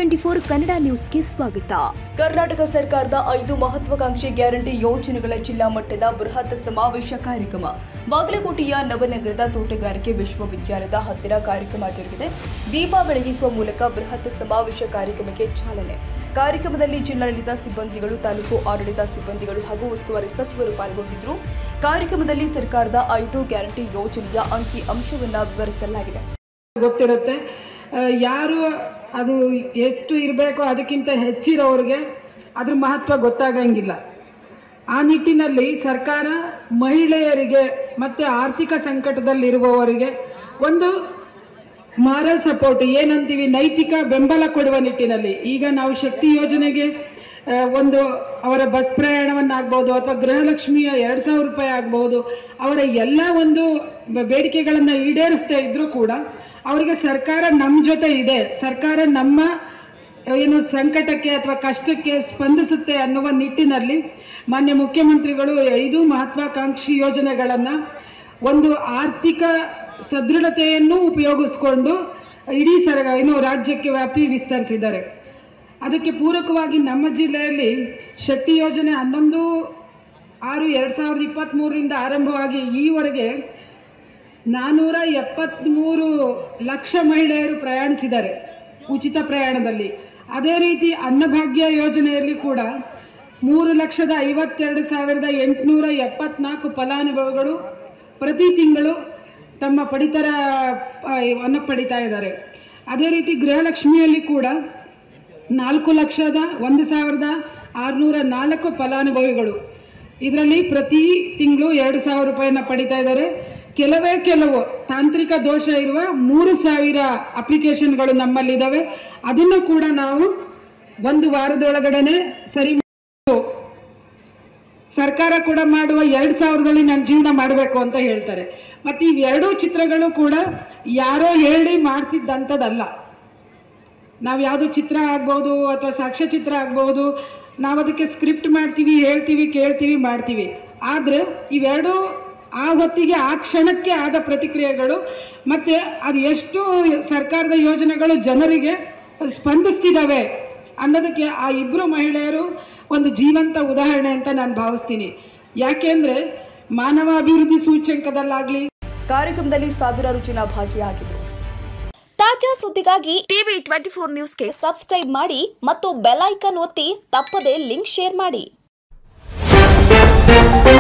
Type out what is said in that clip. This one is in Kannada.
ಟ್ವೆಂಟಿ ಫೋರ್ ಕನ್ನಡ ನ್ಯೂಸ್ಗೆ ಸ್ವಾಗತ ಕರ್ನಾಟಕ ಸರ್ಕಾರದ ಐದು ಮಹತ್ವಾಕಾಂಕ್ಷಿ ಗ್ಯಾರಂಟಿ ಯೋಜನೆಗಳ ಜಿಲ್ಲಾ ಮಟ್ಟದ ಬೃಹತ್ ಸಮಾವೇಶ ಕಾರ್ಯಕ್ರಮ ಬಾಗಲಕೋಟೆಯ ನವನಗರದ ತೋಟಗಾರಿಕೆ ವಿಶ್ವವಿದ್ಯಾಲಯದ ಹತ್ತಿರ ಕಾರ್ಯಕ್ರಮ ಜರುಗಿದೆ ದೀಪ ಬೆಳಗಿಸುವ ಮೂಲಕ ಬೃಹತ್ ಸಮಾವೇಶ ಕಾರ್ಯಕ್ರಮಕ್ಕೆ ಚಾಲನೆ ಕಾರ್ಯಕ್ರಮದಲ್ಲಿ ಜಿಲ್ಲಾಡಳಿತ ಸಿಬ್ಬಂದಿಗಳು ತಾಲೂಕು ಆಡಳಿತ ಸಿಬ್ಬಂದಿಗಳು ಹಾಗೂ ಉಸ್ತುವಾರಿ ಸಚಿವರು ಪಾಲ್ಗೊಂಡಿದ್ದರು ಕಾರ್ಯಕ್ರಮದಲ್ಲಿ ಸರ್ಕಾರದ ಐದು ಗ್ಯಾರಂಟಿ ಯೋಜನೆಯ ಅಂಕಿ ಅಂಶವನ್ನು ವಿವರಿಸಲಾಗಿದೆ ಗೊತ್ತಿರುತ್ತೆ ಆ, ಯಾರು ಅದು ಎಷ್ಟು ಇರಬೇಕೋ ಅದಕ್ಕಿಂತ ಹೆಚ್ಚಿರೋರಿಗೆ ಅದ್ರ ಮಹತ್ವ ಗೊತ್ತಾಗಂಗಿಲ್ಲ ಆ ನಿಟ್ಟಿನಲ್ಲಿ ಸರ್ಕಾರ ಮಹಿಳೆಯರಿಗೆ ಮತ್ತು ಆರ್ಥಿಕ ಸಂಕಟದಲ್ಲಿರುವವರಿಗೆ ಒಂದು ಮಾರಲ್ ಸಪೋರ್ಟ್ ಏನಂತೀವಿ ನೈತಿಕ ಬೆಂಬಲ ಕೊಡುವ ನಿಟ್ಟಿನಲ್ಲಿ ಈಗ ನಾವು ಶಕ್ತಿ ಯೋಜನೆಗೆ ಆ, ಒಂದು ಅವರ ಬಸ್ ಪ್ರಯಾಣವನ್ನಾಗ್ಬೋದು ಅಥವಾ ಗೃಹಲಕ್ಷ್ಮಿಯ ಎರಡು ಸಾವಿರ ರೂಪಾಯಿ ಆಗ್ಬೋದು ಅವರ ಎಲ್ಲ ಒಂದು ಬ- ಬೇಡಿಕೆಗಳನ್ನು ಈಡೇರಿಸ್ತಾ ಇದ್ರೂ ಕೂಡ ಅವರಿಗೆ ಸರ್ಕಾರ ನಮ್ಮ ಜೊತೆ ಇದೆ ಸರ್ಕಾರ ನಮ್ಮ ಏನು ಸಂಕಟಕ್ಕೆ ಅಥವಾ ಕಷ್ಟಕ್ಕೆ ಸ್ಪಂದಿಸುತ್ತೆ ಅನ್ನುವ ನಿಟ್ಟಿನಲ್ಲಿ ಮಾನ್ಯ ಮುಖ್ಯಮಂತ್ರಿಗಳು ಐದು ಮಹತ್ವಾಕಾಂಕ್ಷಿ ಯೋಜನೆಗಳನ್ನು ಒಂದು ಆರ್ಥಿಕ ಸದೃಢತೆಯನ್ನು ಉಪಯೋಗಿಸ್ಕೊಂಡು ಇಡೀ ಸರ ಏನು ರಾಜ್ಯಕ್ಕೆ ವ್ಯಾಪ್ತಿ ವಿಸ್ತರಿಸಿದ್ದಾರೆ ಅದಕ್ಕೆ ಪೂರಕವಾಗಿ ನಮ್ಮ ಜಿಲ್ಲೆಯಲ್ಲಿ ಶಕ್ತಿ ಯೋಜನೆ ಹನ್ನೊಂದು ಆರು ಎರಡು ಸಾವಿರದ ಇಪ್ಪತ್ತ್ಮೂರರಿಂದ ಆರಂಭವಾಗಿ ಈವರೆಗೆ ನಾನ್ನೂರ ಎಪ್ಪತ್ತ್ಮೂರು ಲಕ್ಷ ಮಹಿಳೆಯರು ಪ್ರಯಾಣಿಸಿದ್ದಾರೆ ಉಚಿತ ಪ್ರಯಾಣದಲ್ಲಿ ಅದೇ ರೀತಿ ಅನ್ನಭಾಗ್ಯ ಯೋಜನೆಯಲ್ಲಿ ಕೂಡ ಮೂರು ಲಕ್ಷದ ಐವತ್ತೆರಡು ಸಾವಿರದ ಎಂಟುನೂರ ಎಪ್ಪತ್ನಾಲ್ಕು ಫಲಾನುಭವಿಗಳು ಪ್ರತಿ ತಿಂಗಳು ತಮ್ಮ ಪಡಿತರ ಆ, ಅನ್ನ ಪಡಿತಾ ಇದ್ದಾರೆ ಅದೇ ರೀತಿ ಗೃಹಲಕ್ಷ್ಮಿಯಲ್ಲಿ ಕೂಡ ನಾಲ್ಕು ಲಕ್ಷದ ಒಂದು ಸಾವಿರದ ಆರುನೂರ ನಾಲ್ಕು ಫಲಾನುಭವಿಗಳು ಇದರಲ್ಲಿ ಪ್ರತಿ ತಿಂಗಳು ಎರಡು ಸಾವಿರ ರೂಪಾಯಿನ ಪಡಿತಾ ಇದ್ದಾರೆ ಕೆಲವೇ ಕೆಲವು ತಾಂತ್ರಿಕ ದೋಷ ಇರುವ ಮೂರು ಸಾವಿರ ಅಪ್ಲಿಕೇಶನ್ಗಳು ನಮ್ಮಲ್ಲಿದ್ದಾವೆ ಅದನ್ನು ಕೂಡ ನಾವು ಒಂದು ವಾರದೊಳಗಡೆನೆ ಸರಿ ಮಾಡ್ಬೇಕು. ಸರ್ಕಾರ ಕೂಡ ಮಾಡುವ ಎರಡು ಸಾವಿರದಲ್ಲಿ ನಾನು ಜೀವನ ಮಾಡಬೇಕು ಅಂತ ಹೇಳ್ತಾರೆ ಮತ್ತು ಇವೆರಡೂ ಚಿತ್ರಗಳು ಕೂಡ ಯಾರೋ ಹೇಳಿ ಮಾಡಿಸಿದ್ದಂಥದ್ದಲ್ಲ ನಾವು ಯಾವುದು ಚಿತ್ರ ಆಗ್ಬೋದು ಅಥವಾ ಸಾಕ್ಷ್ಯಚಿತ್ರ ಆಗ್ಬೋದು ನಾವು ಅದಕ್ಕೆ ಸ್ಕ್ರಿಪ್ಟ್ ಮಾಡ್ತೀವಿ ಹೇಳ್ತೀವಿ ಕೇಳ್ತೀವಿ ಮಾಡ್ತೀವಿ ಆದರೆ ಇವೆರಡು ಆ ಹೊತ್ತಿಗೆ ಆ ಕ್ಷಣಕ್ಕೆ ಆದ ಪ್ರತಿಕ್ರಿಯೆಗಳು ಮತ್ತು ಅದು ಎಷ್ಟು ಸರ್ಕಾರದ ಯೋಜನೆಗಳು ಜನರಿಗೆ ಸ್ಪಂದಿಸ್ತಿದ್ದಾವೆ ಅನ್ನೋದಕ್ಕೆ ಆ ಇಬ್ಬರು ಮಹಿಳೆಯರು ಒಂದು ಜೀವಂತ ಉದಾಹರಣೆ ಅಂತ ನಾನು ಭಾವಿಸ್ತೀನಿ ಯಾಕೆಂದರೆ ಮಾನವ ಅಭಿವೃದ್ಧಿ ಸೂಚ್ಯಂಕದಲ್ಲಾಗಲಿ ಕಾರ್ಯಕ್ರಮದಲ್ಲಿ ಸಾವಿರಾರು ಜನ ಭಾಗಿಯಾಗಿದ್ದರು ತಾಜಾ ಸುದ್ದಿಗಾಗಿ ಟಿವಿ ಟ್ವೆಂಟಿ ಫೋರ್ ನ್ಯೂಸ್ಗೆ ಸಬ್ಸ್ಕ್ರೈಬ್ ಮಾಡಿ ಮತ್ತು ಬೆಲ್ ಐಕಾನ್ ಒತ್ತಿ ತಪ್ಪದೇ ಲಿಂಕ್ ಶೇರ್ ಮಾಡಿ